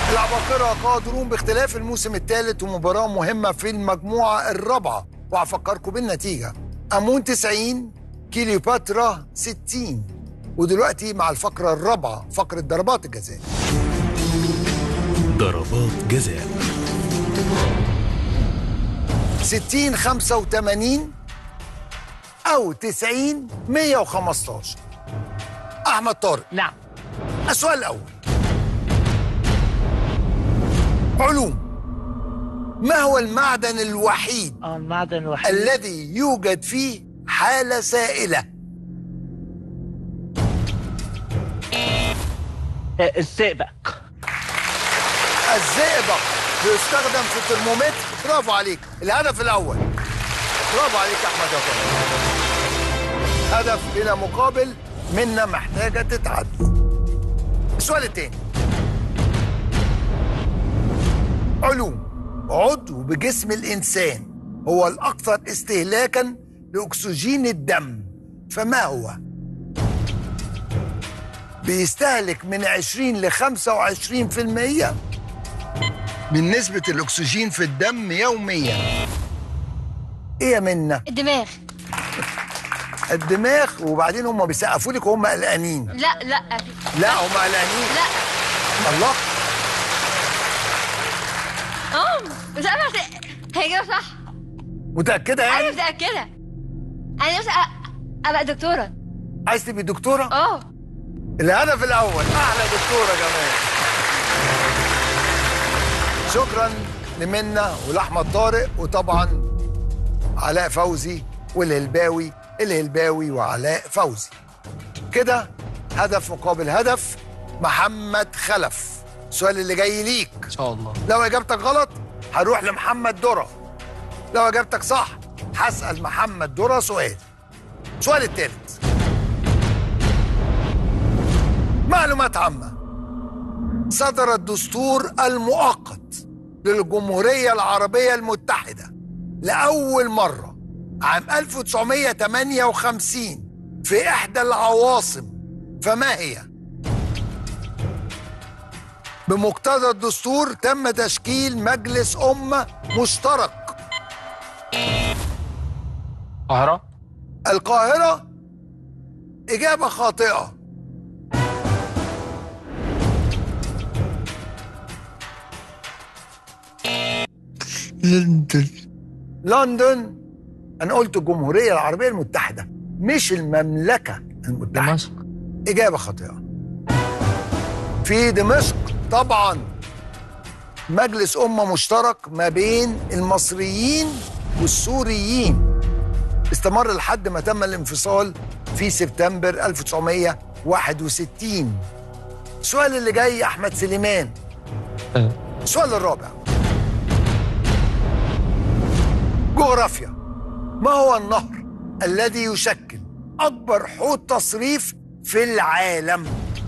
العباقرة قادرون باختلاف الموسم الثالث ومباراة مهمة في المجموعة الرابعة وهفكركم بالنتيجة أمون 90 كيليوباترا 60 ودلوقتي مع الفقرة الرابعة فقرة ضربات الجزاء ضربات جزاء 60 85 أو 90 115 أحمد طارق نعم السؤال الأول علوم ما هو المعدن الوحيد اه المعدن الوحيد الذي يوجد فيه حالة سائلة آه، الزئبق الزئبق بيستخدم في الترمومتر برافو عليك الهدف الأول برافو عليك يا أحمد يا طارق هدف بلا مقابل منا محتاجة تتعدل السؤال التاني علوم عضو بجسم الإنسان هو الأكثر استهلاكا لأكسجين الدم فما هو؟ بيستهلك من 20 ل 25% من نسبة الأكسجين في الدم يوميا إيه يا منا؟ الدماغ الدماغ وبعدين هم بيسقفوا لك وهم قلقانين لا لا لا هم قلقانين لا الله اه مش عارفه هي جاوب صح متأكدة انا يعني؟ متاكده انا نفسي أ- ابقى دكتوره عايز تبقي دكتورة؟ اه الهدف الأول أحلى دكتورة كمان شكرا لمنى ولأحمد طارق وطبعا علاء فوزي والهلباوي الهلباوي وعلاء فوزي كده هدف مقابل هدف محمد خلف السؤال اللي جاي ليك ان شاء الله لو اجابتك غلط هروح لمحمد درة لو اجابتك صح هسأل محمد درة سؤال السؤال الثالث معلومات عامة صدر الدستور المؤقت للجمهورية العربية المتحدة لأول مرة عام 1958 في إحدى العواصم فما هي؟ بمقتضى الدستور تم تشكيل مجلس أمة مشترك القاهره القاهرة إجابة خاطئة لندن لندن أنا قلت الجمهورية العربية المتحدة مش المملكة المتحدة دمشق إجابة خاطئة في دمشق طبعا مجلس أمة مشترك ما بين المصريين والسوريين استمر لحد ما تم الانفصال في سبتمبر 1961 السؤال اللي جاي أحمد سليمان آه. السؤال الرابع جغرافيا ما هو النهر الذي يشكل أكبر حوض تصريف في العالم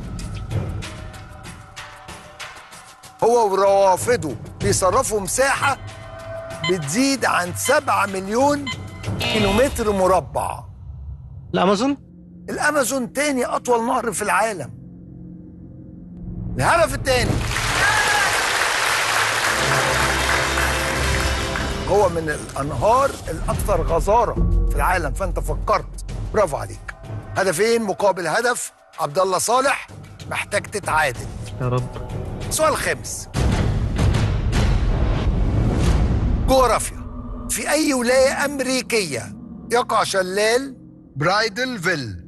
هو وروافده بيصرفوا مساحة بتزيد عن 7 مليون كيلومتر مربع الامازون الأمازون تاني أطول نهر في العالم الهدف التاني هو من الأنهار الأكثر غزارة في العالم فأنت فكرت برافو عليك هدفين مقابل هدف عبد الله صالح محتاج تتعادل يا رب سؤال خامس جغرافيا في أي ولاية أمريكية يقع شلال برايدل فيل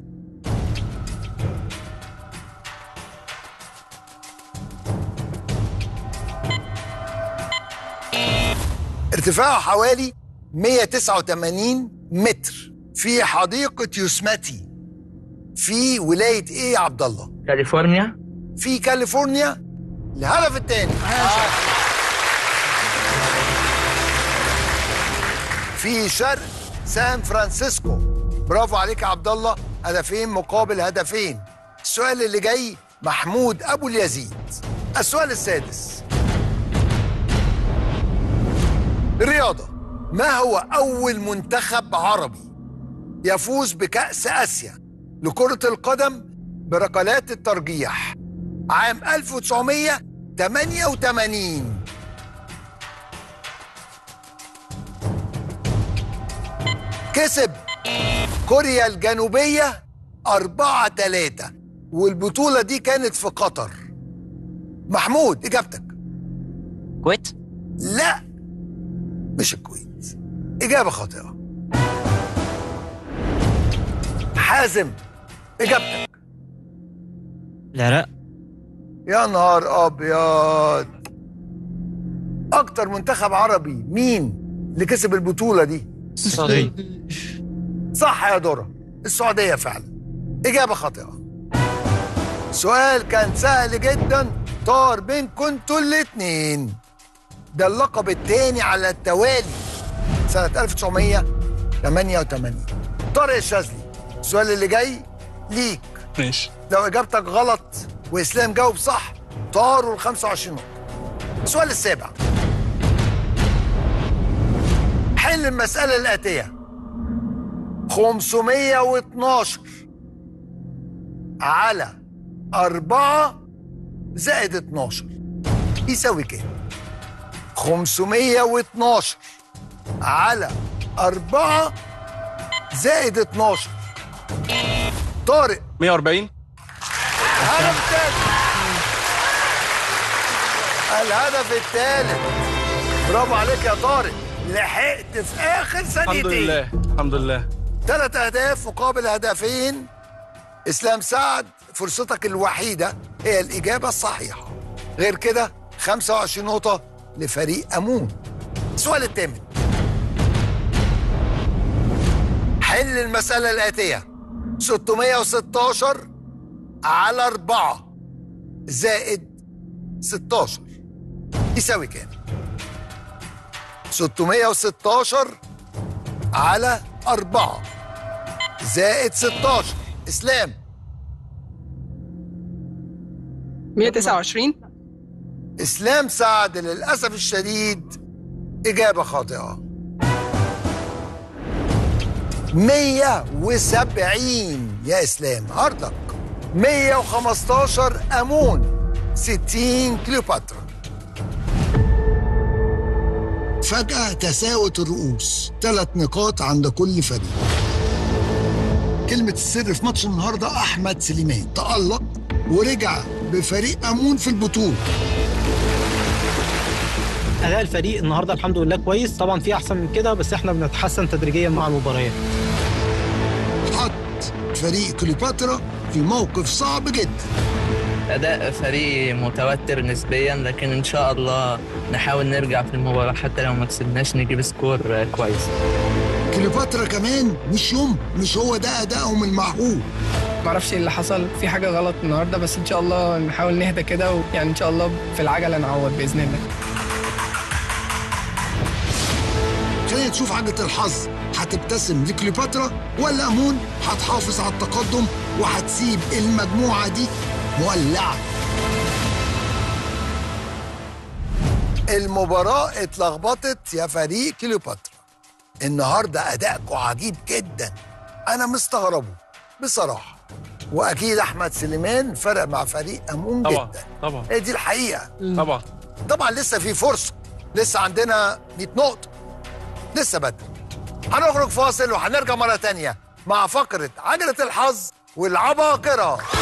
ارتفاعه حوالي 189 متر في حديقة يوسماتي في ولاية ايه يا عبد الله؟ كاليفورنيا في كاليفورنيا الهدف الثاني في شرق سان فرانسيسكو برافو عليك يا عبد الله هدفين مقابل هدفين السؤال اللي جاي محمود ابو اليزيد السؤال السادس الرياضه ما هو اول منتخب عربي يفوز بكاس اسيا لكره القدم بركلات الترجيح عام 1983 88 كسب كوريا الجنوبية 4 3 والبطولة دي كانت في قطر محمود إجابتك كويت لا مش الكويت إجابة خاطئة حازم إجابتك العراق يا نهار أبيض أكتر منتخب عربي مين اللي كسب البطولة دي السعودية صح يا درة السعودية فعلا إجابة خاطئة سؤال كان سهل جدا طار بينكم انتوا الاتنين ده اللقب التاني على التوالي سنة 1988 طارق الشاذلي السؤال اللي جاي ليك ماشي لو اجابتك غلط واسلام جاوب صح طاروا ال 25 نقطة السؤال السابع حل المسألة الآتية 512 على 4 زائد 12 يساوي كام؟ 512 على 4 زائد 12 طارق 140 الهدف الثالث الهدف الثالث برافو عليك يا طارق لحقت في اخر الحمد ثانيتين لله الحمد لله ثلاث اهداف مقابل هدفين اسلام سعد فرصتك الوحيده هي الاجابه الصحيحه غير كده 25 نقطه لفريق امون السؤال الثامن حل المساله الاتيه 616 على 4 زائد 16 يساوي كام 616 على 4 زائد 16 اسلام 129 اسلام سعد للاسف الشديد اجابه خاطئه 170 يا اسلام هاردك 115 امون 60 كليوباترا فجأة تساوت الرؤوس ثلاث نقاط عند كل فريق كلمة السر في ماتش النهاردة أحمد سليمان تألق ورجع بفريق أمون في البطولة اداء الفريق النهارده الحمد لله كويس طبعا في احسن من كده بس احنا بنتحسن تدريجيا مع المباريات حط فريق كليوباترا في موقف صعب جدا أداء فريق متوتر نسبيا لكن إن شاء الله نحاول نرجع في المباراة حتى لو ما كسبناش نجيب سكور كويس كليوباترا كمان مش يوم مش هو ده أدائهم المعهود معرفش ايه اللي حصل في حاجه غلط النهارده بس ان شاء الله نحاول نهدى كده ويعني ان شاء الله في العجله نعوض باذن الله خلينا نشوف عجلة الحظ هتبتسم لكليوباترا ولا أمون هتحافظ على التقدم وهتسيب المجموعة دي مولعة المباراة اتلخبطت يا فريق كليوباترا النهاردة أداءكم عجيب جدا أنا مستغربه بصراحة وأكيد أحمد سليمان فرق مع فريق أمون طبعا جدا طبعا هي دي الحقيقة طبعا طبعا لسه في فرصة لسه عندنا 100 نقطة لسه بدري هنخرج فاصل وهنرجع مرة تانية مع فقرة عجلة الحظ والعباقرة